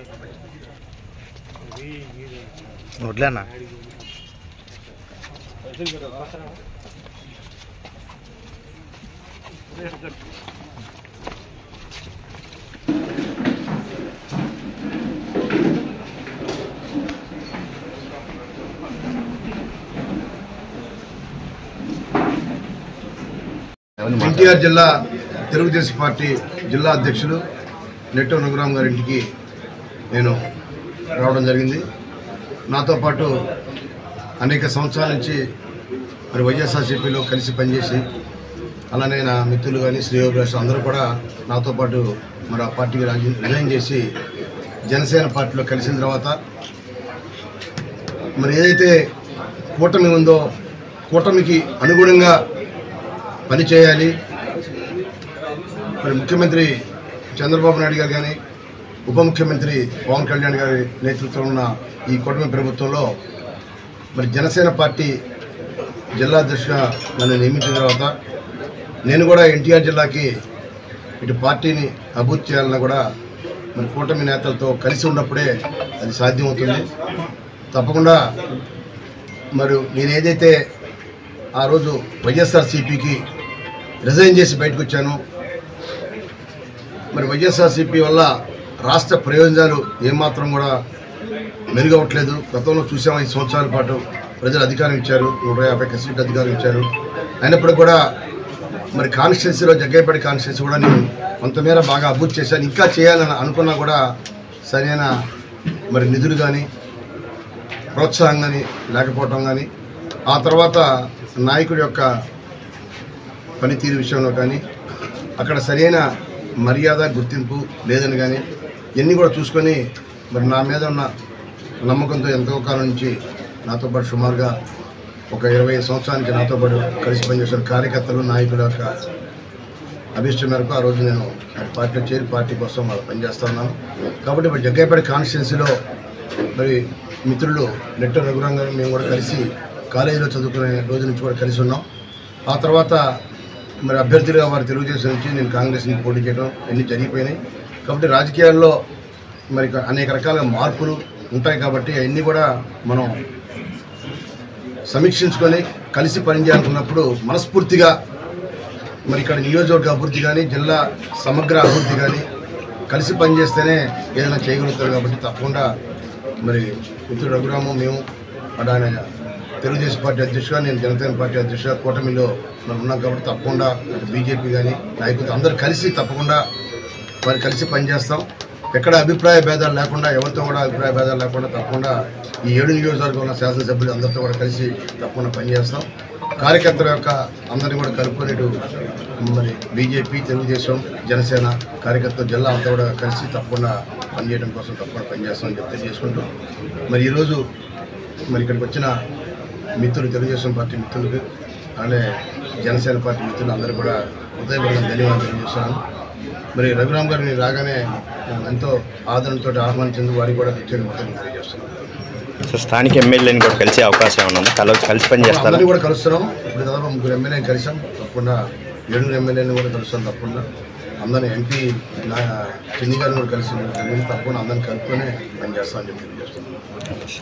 వడ్లేనా ఎన్టీఆర్ జిల్లా తెలుగుదేశం పార్టీ జిల్లా అధ్యక్షులు నెట్టో రఘురామ్ గారింటికి నేను రావడం జరిగింది నాతో పాటు అనేక సంవత్సరాల నుంచి మరి వైఎస్ఆర్సీపీలో కలిసి పనిచేసి అలానే నా మిత్రులు కానీ శ్రేయోభిలాషులు అందరూ కూడా నాతో పాటు మరి ఆ పార్టీకి రాజీ రిజైన్ చేసి జనసేన పార్టీలో కలిసిన తర్వాత మరి ఏదైతే కూటమి ఉందో కూటమికి అనుగుణంగా పనిచేయాలి మరి ముఖ్యమంత్రి చంద్రబాబు నాయుడు గారు కానీ ఉప ముఖ్యమంత్రి పవన్ కళ్యాణ్ గారి నేతృత్వంలో ఉన్న ఈ కూటమి ప్రభుత్వంలో మరి జనసేన పార్టీ జిల్లా అధ్యక్షుగా నన్ను నియమించిన తర్వాత నేను కూడా ఎన్టీఆర్ జిల్లాకి ఇటు పార్టీని అభివృద్ధి చేయాలన్నా కూడా మరి కూటమి నేతలతో కలిసి ఉన్నప్పుడే అది సాధ్యమవుతుంది తప్పకుండా మరి నేను ఏదైతే ఆ రోజు వైఎస్ఆర్సీపీకి రిజైన్ చేసి బయటకు వచ్చాను మరి వైఎస్ఆర్సీపీ వల్ల రాష్ట్ర ప్రయోజనాలు ఏమాత్రం కూడా మెరుగవట్లేదు గతంలో చూసాం ఐదు సంవత్సరాల పాటు ప్రజలు అధికారం ఇచ్చారు నూట యాభై సీట్ అధికారం ఇచ్చారు అయినప్పుడు కూడా మరి కాన్స్టిట్యున్సీలో జగ్గైపేట కాన్స్టిట్యున్సీ కూడా నేను కొంతమేర బాగా అభివృద్ధి చేశాను ఇంకా చేయాలని అనుకున్నా కూడా సరైన మరి నిధులు కానీ ప్రోత్సాహం కానీ లేకపోవటం కానీ ఆ తర్వాత నాయకుడి యొక్క పనితీరు విషయంలో కానీ అక్కడ సరైన మర్యాద గుర్తింపు లేదని కానీ ఇవన్నీ కూడా చూసుకొని మరి నా మీద ఉన్న నమ్మకంతో ఎంతో కాలం నుంచి నాతో పాటు సుమారుగా ఒక ఇరవై సంవత్సరానికి నాతో పాటు కలిసి పనిచేసిన కార్యకర్తలు నాయకుల యొక్క అభిష్టం మేరకు ఆ రోజు నేను మరి పార్టీలో చేరి పార్టీ కోసం వాళ్ళు పనిచేస్తా ఉన్నాను కాబట్టి ఇప్పుడు జగ్గైపేట కాన్స్టిట్యున్సీలో మరి మిత్రులు నెట్ట రఘురాం గారు మేము కూడా కలిసి కాలేజీలో చదువుకునే రోజు నుంచి కూడా కలిసి ఉన్నాం ఆ తర్వాత మరి అభ్యర్థిగా వారు తెలుగుదేశం నుంచి నేను కాంగ్రెస్ నుంచి పోటీ చేయడం అన్నీ జరిగిపోయినాయి కాబట్టి రాజకీయాల్లో మరి అనేక రకాల మార్పులు ఉంటాయి కాబట్టి అవన్నీ కూడా మనం సమీక్షించుకొని కలిసి పనిచేయాలనుకున్నప్పుడు మనస్ఫూర్తిగా మరి ఇక్కడ నియోజకవర్గ అభివృద్ధి కానీ జిల్లా సమగ్ర అభివృద్ధి కానీ కలిసి పనిచేస్తేనే ఏదైనా చేయగలుగుతారు కాబట్టి తప్పకుండా మరి మిత్రుడు రఘురాము మేము అటు ఆయన తెలుగుదేశం పార్టీ అధ్యక్షుగా నేను జనసేన పార్టీ అధ్యక్షుగా కూటమిలో మనం ఉన్నాం కాబట్టి తప్పకుండా అటు బీజేపీ కానీ నాయకులు అందరూ కలిసి తప్పకుండా మరి కలిసి పనిచేస్తాం ఎక్కడ అభిప్రాయ భేదాలు లేకుండా ఎవరితో కూడా అభిప్రాయ భేదాలు లేకుండా తప్పకుండా ఈ ఏడు నియోజకవర్గంలో శాసనసభ్యులు అందరితో కూడా కలిసి తప్పకుండా పనిచేస్తాం కార్యకర్తల యొక్క అందరినీ కూడా కలుపుకొని ఇటు మరి బీజేపీ తెలుగుదేశం జనసేన కార్యకర్తలు జిల్లా అంతా కూడా కలిసి తప్పకుండా పనిచేయడం కోసం తప్పకుండా పనిచేస్తామని చెప్పి తెలియజేసుకుంటూ మరి ఈరోజు మరి ఇక్కడికి వచ్చిన మిత్రులు తెలుగుదేశం పార్టీ మిత్రులకు అలానే జనసేన పార్టీ మిత్రులు అందరూ కూడా హృదయపూర్వక ధన్యవాదాలు తెలియజేస్తున్నాను మరి రఘురామ్ గారిని రాగానే నేను ఎంతో ఆదరణతో ఆహ్వానించేందుకు వారికి కూడా ప్రత్యేక కృతజ్ఞతలు తెలియజేస్తున్నాను సో స్థానిక ఎమ్మెల్యేని కూడా కలిసే అవకాశం ఏమైనా ఉందా కల కలిసి పని చేస్తారా అందరినీ కూడా కలుస్తున్నాం ఇప్పుడు దాదాపు ముగ్గురు ఎమ్మెల్యేని కలిసాం తప్పకుండా ఏడుగురు ఎమ్మెల్యేని కూడా కలుస్తాం తప్పకుండా అందరిని ఎంపీ నా చిన్ని గారిని కూడా కలిసి జరిగింది తప్పకుండా అందరిని కలుపుకొని పనిచేస్తామని చెప్పి తెలియజేస్తున్నాం